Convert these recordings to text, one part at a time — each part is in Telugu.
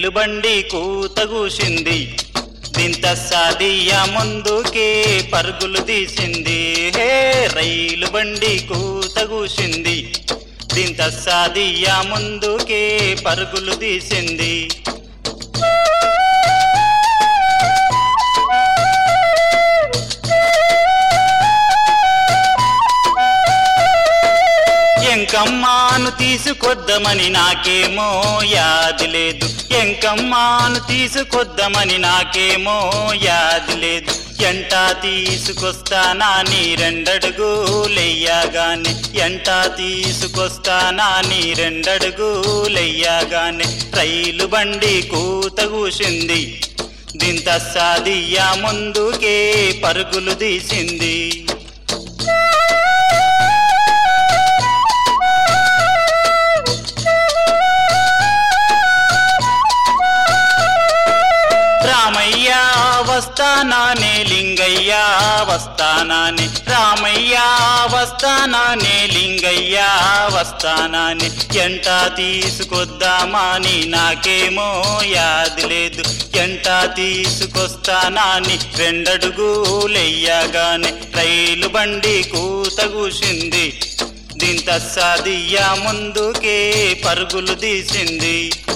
రైలు బండి కూతగూసింది దింత సాదియ ముందుకే పరుగులు తీసింది హే రైలు బండి కూతగూసింది దింత సాదియ ముందుకే పరుగులు తీసింది ఎంకమ్మాను తీసుకొద్దామని నాకేమో యాది లేదు ఎంకమ్మాను తీసుకొద్దామని నాకేమో యాది లేదు ఎంటా తీసుకొస్తానా నీ రెండడుగులెయ్యగానే ఎంటా తీసుకొస్తానా నీ రెండడుగులెయ్యగానే రైలు బండి కూత కూసింది దింత సాదియా ముందుకే పరుగులు తీసింది రామయ్య వస్తానానే లింగయ్య వస్తానానే రామయ్య వస్తానానే లింగయ్య వస్తానానే ఎంట తీసుకొద్దామని నాకేమో యాది లేదు ఎంట తీసుకొస్తానాని రెండడుగులెయ్యగానే రైలు బండి కూత కూసింది దీంత సాదియ్య ముందుకే పరుగులు తీసింది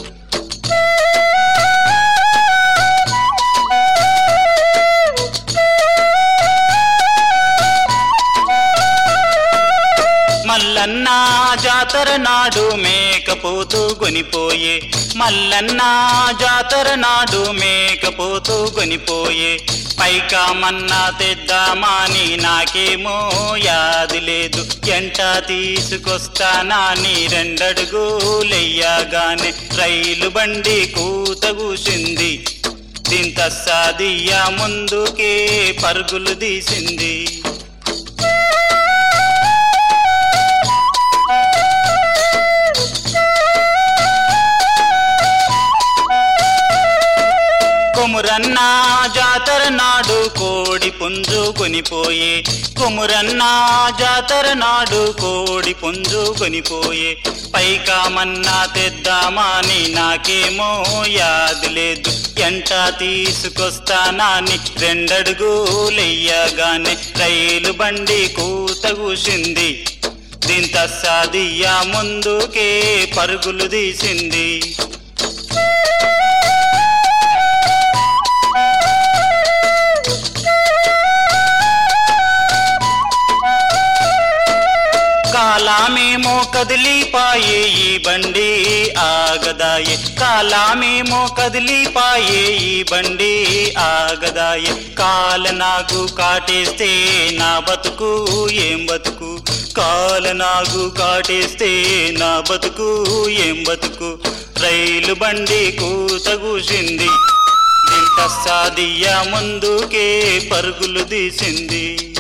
మల్లన్న జాతర నాడు మేకపోతూ కొనిపోయే మల్లన్న జాతర నాడు మేకపోతూ కొనిపోయే పైకామన్నా తెద్దామాని నాకేమో యాది లేదు ఎంట తీసుకొస్తానా నీ రెండడుగులెయ్యగానే రైలు బండి కూత కూసింది దింత సాదియ ముందుకే పరుగులు తీసింది కొమురన్న జాతర నాడు కోడి పుంజు కొనిపోయే కొమురన్న జాతర నాడు కోడి పుంజు కొనిపోయే పైకామన్నా తెద్దామాని నాకేమో యాది లేదు ఎంట తీసుకొస్తానాని రెండడుగులెయ్యగానే రైలు బండి కూత కూసింది దీంత సాదియ ముందుకే పరుగులు తీసింది కాలామేమో కదిలిపాయే ఈ బండి ఆగదాయే కాలామేమో కదిలిపాయే ఈ బండి ఆగదాయే కాల నాగు కాటేస్తే నా బతుకు ఏం బతుకు కాల నాగు కాటేస్తే నా బతుకు ఏం బతుకు రైలు బండి కూత కూసింది ఇంత సాదియ ముందుకే పరుగులు తీసింది